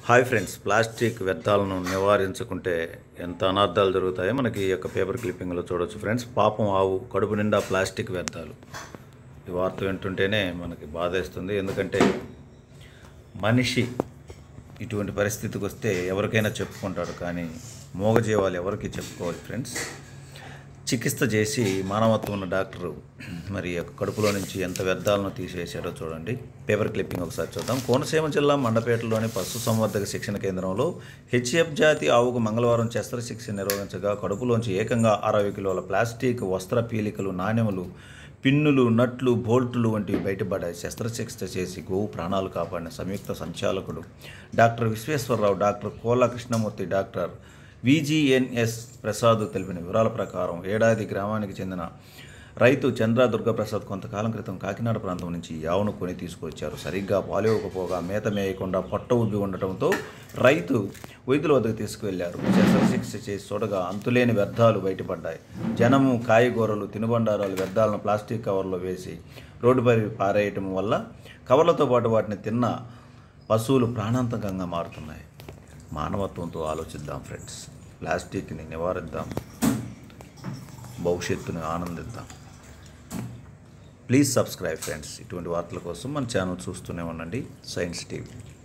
hi friends plastic వ్యర్థాలను నివారించుకుంటే ఎంత అనర్థాలు జరుగుతాయో మనకి ఈ యొక్క పేపర్ క్లిప్పింగ్లో చూడొచ్చు ఫ్రెండ్స్ పాపం ఆవు కడుపు నిండా ప్లాస్టిక్ వ్యర్థాలు ఈ వార్త వింటుంటేనే మనకి బాధేస్తుంది ఎందుకంటే మనిషి ఇటువంటి పరిస్థితికి వస్తే ఎవరికైనా చెప్పుకుంటాడు కానీ మూగజీవాలు ఎవరికి చెప్పుకోవాలి ఫ్రెండ్స్ చికిత్స చేసి మానవత్వం ఉన్న డాక్టరు మరి ఈ యొక్క కడుపులో నుంచి ఎంత వ్యర్థాలను తీసేశారో చూడండి పేపర్ క్లిప్పింగ్ ఒకసారి చూద్దాం కోనసీమ జిల్లా మండపేటలోని పశు సంవర్ధక శిక్షణ కేంద్రంలో హెచ్ఎఫ్ జాతి ఆవుకు మంగళవారం శస్త్రశిక్ష నిర్వహించగా కడుపులోంచి ఏకంగా అరవై కిలోల ప్లాస్టిక్ వస్త్ర పీలికలు నాణెములు పిన్నులు నట్లు బోల్టులు వంటివి బయటపడ్డాయి శస్త్రచికిత్స చేసి గోవు ప్రాణాలు కాపాడిన సంయుక్త సంచాలకుడు doctor Visweswararao doctor Kola Krishnamurthy doctor VGNS Prasad తెలిపిన వివరాల ప్రకారం ఏడాది గ్రామానికి చెందిన రైతు చంద్ర దుర్గప్రసాద్ కొంతకాలం క్రితం కాకినాడ ప్రాంతం నుంచి ఈ ఆవును కొని తీసుకొచ్చారు సరిగ్గా పాలివ్వకపోగా మేత మేయకుండా పొట్ట ఉబ్బి ఉండటంతో రైతు వైద్యుల వద్దకు తీసుకువెళ్లారు శస్త్రచికిత్స చేసి చూడగా అంతులేని వ్యర్థాలు బయటపడ్డాయి జనము కాయగూరలు తినుబండారాలు వ్యర్థాలను ప్లాస్టిక్ కవర్లో వేసి రోడ్డుపై పారేయటం వల్ల కవర్లతో పాటు వాటిని తిన్న పశువులు ప్రాణాంతకంగా మారుతున్నాయి మానవత్వంతో ఆలోచిద్దాం ఫ్రెండ్స్ ప్లాస్టిక్ని నివారిద్దాం భవిష్యత్తుని ఆనందిద్దాం ప్లీజ్ సబ్స్క్రైబ్ ఫ్రెండ్స్ ఇటువంటి వార్తల కోసం మన ఛానల్ చూస్తూనే ఉండండి సైన్స్ టీవీ